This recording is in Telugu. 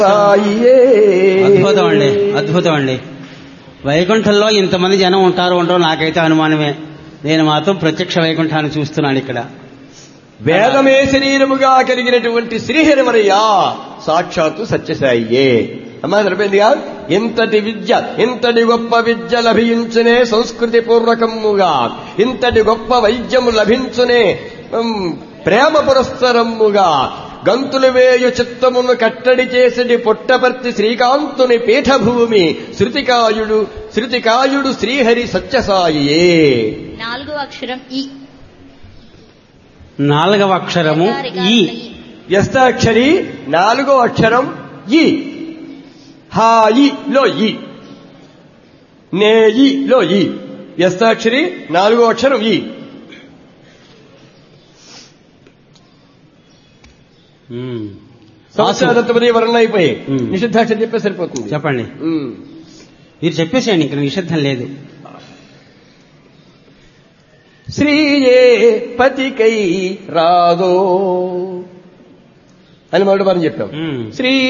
సాయియే. అద్భుతం అండి అద్భుతం అండి వైకుంఠంలో ఇంతమంది జనం ఉంటారు ఉండరో నాకైతే అనుమానమే నేను మాత్రం ప్రత్యక్ష వైకుంఠాన్ని చూస్తున్నాను ఇక్కడ వేదమే శరీరముగా కలిగినటువంటి శ్రీహరిమరయ్య సాక్షాత్తు సత్యసాయియే అమ్మా సరిపోయిందిగా ఇంతటి విద్య ఇంతటి గొప్ప విద్య లభించునే సంస్కృతి పూర్వకముగా ఇంతటి గొప్ప వైద్యము లభించునే ఉమ్, ప్రేమ పురస్సరముగా గంతులు వేయు చిత్తమును కట్టడి చేసడి పుట్టపర్తి శ్రీకాంతుని పీఠభూమి శృతికాయుడు శృతికాయుడు శ్రీహరి సత్యసాయియే నాలుగో అక్షరం ఈ నాలుగవ అక్షరము ఈ వ్యస్తాక్షరి నాలుగో అక్షరం ఈ హాయి లో ఈ నేయి లో ఈ వ్యస్తాక్షరి నాలుగో అక్షరం ఈ ఉమ్. సంవత్సరాంతమని వర్ణ అయిపోయి ఉమ్. నిషిద్ధాక్షరి చెప్పే సరిపోతుంది చెప్పండి ఉమ్. మీరు చెప్పేసేయండి ఇక్కడ నిషిద్ధం లేదు శ్రీయే పతికై రాదో అని మొదటి మనం చెప్పాం ఉమ్. శ్రీ